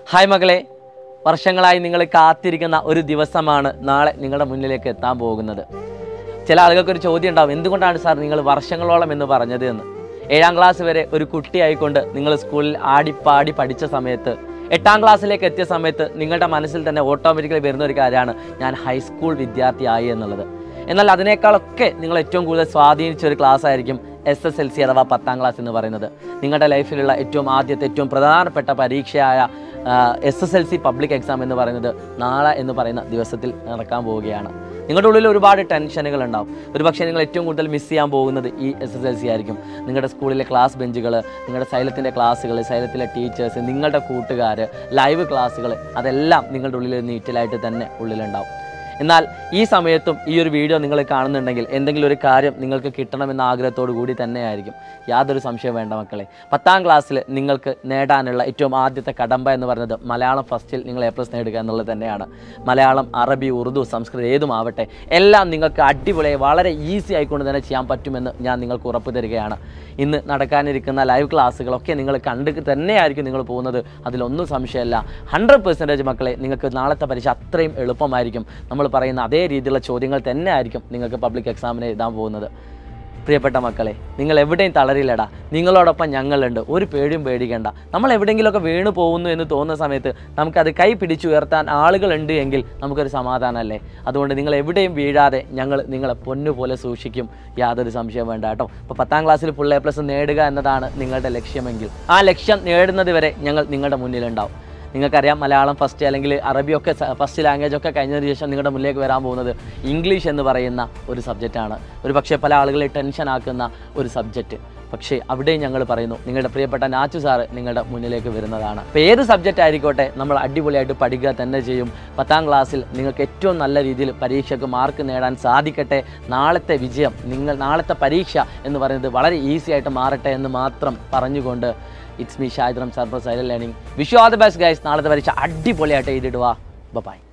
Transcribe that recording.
hi മകളെ വർഷങ്ങളായി നിങ്ങൾ കാത്തിരിക്കുന്ന ഒരു ദിവസമാണ് നാളെ നിങ്ങളുടെ മുന്നിലേക്ക് എത്താൻ പോകുന്നത് ചില ആളുകൾക്ക് ഒരു ചോദ്യം ഉണ്ടാവും എന്തുകൊണ്ടാണ് സാർ നിങ്ങൾ വർഷങ്ങളോളം എന്ന് പറഞ്ഞത് എന്ന് ഏഴാം ക്ലാസ് വരെ ഒരു കുട്ടിയായിക്കൊണ്ട് നിങ്ങൾ സ്കൂളിൽ ആടിപ്പാടി പഠിച്ച സമയത്ത് എട്ടാം ക്ലാസ്സിലേക്ക് എത്തിയ സമയത്ത് നിങ്ങളുടെ മനസ്സിൽ തന്നെ ഓട്ടോമാറ്റിക്കലി വരുന്ന ഒരു കാര്യമാണ് ഞാൻ ഹൈസ്കൂൾ വിദ്യാർത്ഥിയായി എന്നുള്ളത് എന്നാൽ അതിനേക്കാളൊക്കെ നിങ്ങൾ ഏറ്റവും കൂടുതൽ സ്വാധീനിച്ച ഒരു ക്ലാസ് ആയിരിക്കും എസ് എസ് എൽ സി അഥവാ പത്താം ക്ലാസ് എന്ന് പറയുന്നത് നിങ്ങളുടെ ലൈഫിലുള്ള ഏറ്റവും ആദ്യത്തെ ഏറ്റവും പ്രധാനപ്പെട്ട പരീക്ഷയായ S S L C public exam എന്ന് പറയുന്നത് നാളെ എന്ന് പറയുന്ന ദിവസത്തിൽ നടക്കാൻ പോവുകയാണ് നിങ്ങളുടെ ഉള്ളിൽ ഒരുപാട് ടെൻഷനുകൾ ഉണ്ടാവും ഒരുപക്ഷെ നിങ്ങൾ ഏറ്റവും കൂടുതൽ മിസ് ചെയ്യാൻ പോകുന്നത് ഈ എസ് എസ് എൽ സി ആയിരിക്കും നിങ്ങളുടെ സ്കൂളിലെ ക്ലാസ് ബെഞ്ചുകൾ നിങ്ങളുടെ സൈലത്തിൻ്റെ ക്ലാസ്സുകൾ സൈലത്തിലെ ടീച്ചേഴ്സ് നിങ്ങളുടെ കൂട്ടുകാർ ലൈവ് ക്ലാസ്സുകൾ അതെല്ലാം നിങ്ങളുടെ ഉള്ളിൽ നീറ്റിലായിട്ട് തന്നെ ഉള്ളിലുണ്ടാവും എന്നാൽ ഈ സമയത്തും ഈ ഒരു വീഡിയോ നിങ്ങൾ കാണുന്നുണ്ടെങ്കിൽ എന്തെങ്കിലും ഒരു കാര്യം നിങ്ങൾക്ക് കിട്ടണമെന്ന ആഗ്രഹത്തോടു കൂടി തന്നെയായിരിക്കും യാതൊരു സംശയം വേണ്ട മക്കളെ പത്താം ക്ലാസ്സിൽ നിങ്ങൾക്ക് നേടാനുള്ള ഏറ്റവും ആദ്യത്തെ കടമ്പ എന്ന് പറയുന്നത് മലയാളം ഫസ്റ്റിൽ നിങ്ങൾ എ പ്ലസ് നേടുക എന്നുള്ളത് തന്നെയാണ് മലയാളം അറബി ഉറുദു സംസ്കൃതം ഏതുമാവട്ടെ എല്ലാം നിങ്ങൾക്ക് അടിപൊളിയായി വളരെ ഈസി ആയിക്കൊണ്ട് തന്നെ ചെയ്യാൻ പറ്റുമെന്ന് ഞാൻ നിങ്ങൾക്ക് ഉറപ്പ് തരികയാണ് ഇന്ന് നടക്കാനിരിക്കുന്ന ലൈവ് ക്ലാസ്സുകളൊക്കെ നിങ്ങൾ കണ്ട് തന്നെയായിരിക്കും നിങ്ങൾ പോകുന്നത് അതിലൊന്നും സംശയമല്ല ഹൺഡ്രഡ് പെർസെൻറ്റേജ് മക്കളെ നിങ്ങൾക്ക് നാളത്തെ പരീക്ഷ അത്രയും എളുപ്പമായിരിക്കും നമ്മൾ പറയുന്ന അതേ രീതിയിലുള്ള ചോദ്യങ്ങൾ തന്നെ ആയിരിക്കും നിങ്ങൾക്ക് പബ്ലിക് എക്സാമിന് എഴുതാൻ പോകുന്നത് പ്രിയപ്പെട്ട മക്കളെ നിങ്ങൾ എവിടെയും തളരില്ലടാ നിങ്ങളോടൊപ്പം ഞങ്ങളുണ്ട് ഒരു പേടിയും പേടിക്കേണ്ട നമ്മൾ എവിടെയെങ്കിലുമൊക്കെ വീണു പോകുന്നു എന്ന് തോന്നുന്ന സമയത്ത് നമുക്കത് കൈ പിടിച്ചുയർത്താൻ ആളുകളുണ്ട് എങ്കിൽ നമുക്കൊരു സമാധാനമല്ലേ അതുകൊണ്ട് നിങ്ങൾ എവിടെയും വീഴാതെ ഞങ്ങൾ നിങ്ങളെ പൊന്നുപോലെ സൂക്ഷിക്കും യാതൊരു സംശയം വേണ്ട കേട്ടോ അപ്പോൾ പത്താം ക്ലാസ്സിൽ ഫുൾ എ പ്ലസ് നേടുക എന്നതാണ് നിങ്ങളുടെ ലക്ഷ്യമെങ്കിൽ ആ ലക്ഷ്യം നേടുന്നത് വരെ ഞങ്ങൾ നിങ്ങളുടെ മുന്നിലുണ്ടാവും നിങ്ങൾക്കറിയാം മലയാളം ഫസ്റ്റ് അല്ലെങ്കിൽ അറബിയൊക്കെ ഫസ്റ്റ് ലാംഗ്വേജ് ഒക്കെ കഴിഞ്ഞതിന് ശേഷം നിങ്ങളുടെ മുന്നിലേക്ക് വരാൻ പോകുന്നത് ഇംഗ്ലീഷ് എന്ന് പറയുന്ന ഒരു സബ്ജക്റ്റാണ് ഒരു പക്ഷേ പല ആളുകളെ ടെൻഷൻ ആക്കുന്ന ഒരു സബ്ജക്റ്റ് പക്ഷേ അവിടെയും ഞങ്ങൾ പറയുന്നു നിങ്ങളുടെ പ്രിയപ്പെട്ട നാച്ചു സാറ് നിങ്ങളുടെ മുന്നിലേക്ക് വരുന്നതാണ് അപ്പോൾ ഏത് സബ്ജക്റ്റ് ആയിക്കോട്ടെ നമ്മൾ അടിപൊളിയായിട്ട് പഠിക്കുക തന്നെ ചെയ്യും പത്താം ക്ലാസ്സിൽ നിങ്ങൾക്ക് ഏറ്റവും നല്ല രീതിയിൽ പരീക്ഷയ്ക്ക് മാർക്ക് നേടാൻ സാധിക്കട്ടെ നാളത്തെ വിജയം നിങ്ങൾ നാളത്തെ പരീക്ഷ എന്ന് പറയുന്നത് വളരെ ഈസി ആയിട്ട് മാറട്ടെ എന്ന് മാത്രം പറഞ്ഞുകൊണ്ട് ഇറ്റ്സ് മീ ഷാഹിദ്രം surprise learning wish you all the best guys നാളത്തെ പരീക്ഷ അടിപൊളിയായിട്ട് എഴുതിയിടുക ബൈ